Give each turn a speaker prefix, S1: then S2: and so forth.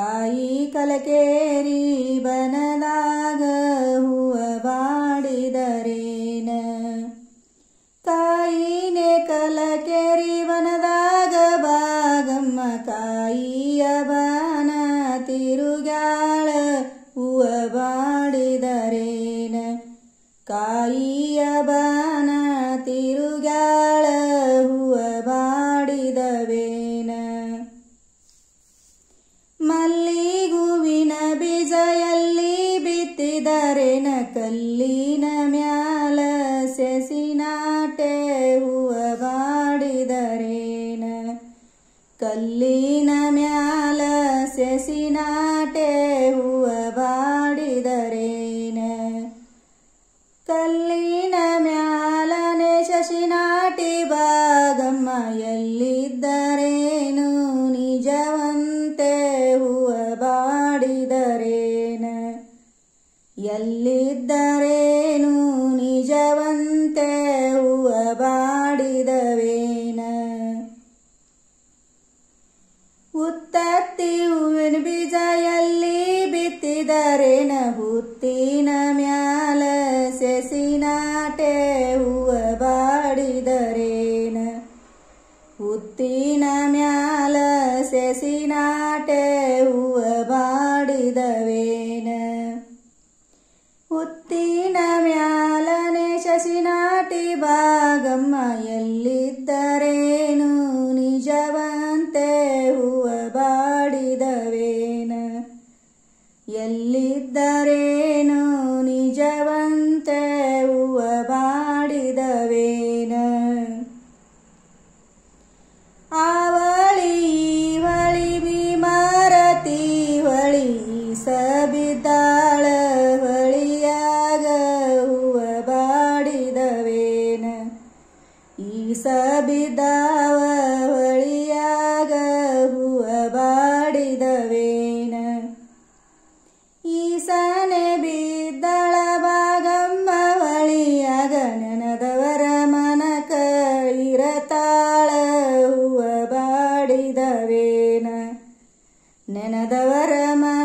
S1: ಕಾಯಿ ಕಲಕೇರಿ ಬನದಾಗ ಹೂವ ಬಾಡಿದರೇನ ಕಾಯಿನೆ ಕಲಕೇರಿ ಬನದಾಗ ಬಾಗಮ್ಮ ಕಾಯಿಯ ಬನ ತಿರುಗಾಳ ಹೂವ ಬಾಡಿದರೇನ ಕಾಯಿಯ ಬನ ತಿರುಗಾಳ ಹೂವ ಬಾಡಿದವೇನ ಮಲ್ಲಿಗುವಿನ ಬೀಜ ಎಲ್ಲಿ ಬಿತ್ತಿದರೇನ ಕಲ್ಲಿನ ಮ್ಯಾಲ ಸೆಸಿನಾಟೆ ಹೂವ ಬಾಡಿದರೇನ ಕಲ್ಲಿನ ಮ್ಯಾಲ ಸೆಸಿನಾಟೆ ಹೂವ ಬಾಡಿದರೇನ ಕಲ್ಲಿನ ಮ್ಯಾಲನೆ ಶಶಿನಾಟಿ ಬಾಗಮ್ಮ ಎಲ್ಲಿದ್ದರೇನು ನಿಜವಂತೆ ಹೂವ ಬಾಡಿದರೇನ ಎಲ್ಲಿದ್ದರೇನು ನಿಜವಂತೆ ಹೂವ ಬಾಡಿದವೇನ ಉತ್ತತ್ತಿ ಹೂವಿನ ಬೀಜ ಎಲ್ಲಿ ಬಿತ್ತಿದರೇನ ಹುತ್ತಿನ ಮ್ಯಾಲ ಸೆಸಿನಾಟೆ ಹೂವ ಬಾಡಿದರೇನ ಹುತ್ತಿನ ಮ್ಯಾಲ ಸೆಸಿನಾಟೆ ಹೂವ ಬಾಡಿದವೇನ ಹುತ್ತಿನ ಮ್ಯಾಲನೆ ಶಶಿನಾಟಿ ಬಾಗಮ್ಮ ಎಲ್ಲಿದ್ದರೇನು ನಿಜವಂತೆ ಹೂವ ಬಾಡಿದವೇನ ಎಲ್ಲಿದ್ದರೇನು ನಿಜವಂತೆ ಹೂವ ಬಾಡಿದವೇನ ಆವಳಿ ಹೊಳಿ ಭೀಮಾರತಿ ಹೊಳಿ ಸಬಿದ್ದಾಳ ಹೊಳಿಯಾಗ ಹೂವ ಬಾಡಿದವೇನ ಈಸ ಬಿದ್ದಾವ ಹೊಳಿಯಾಗ ಹೂವ ಬಾಡಿದವೇನ ಈಸನೆ ಬಿದ್ದಳ ಬಾಗಮ್ಮ ಹೊಳಿಯಾಗ ನೆನದವರ ಮನಕ ಇರತಾಳ ಹೂವ ಬಾಡಿದವೇನ ನೆನದವರ ಮನ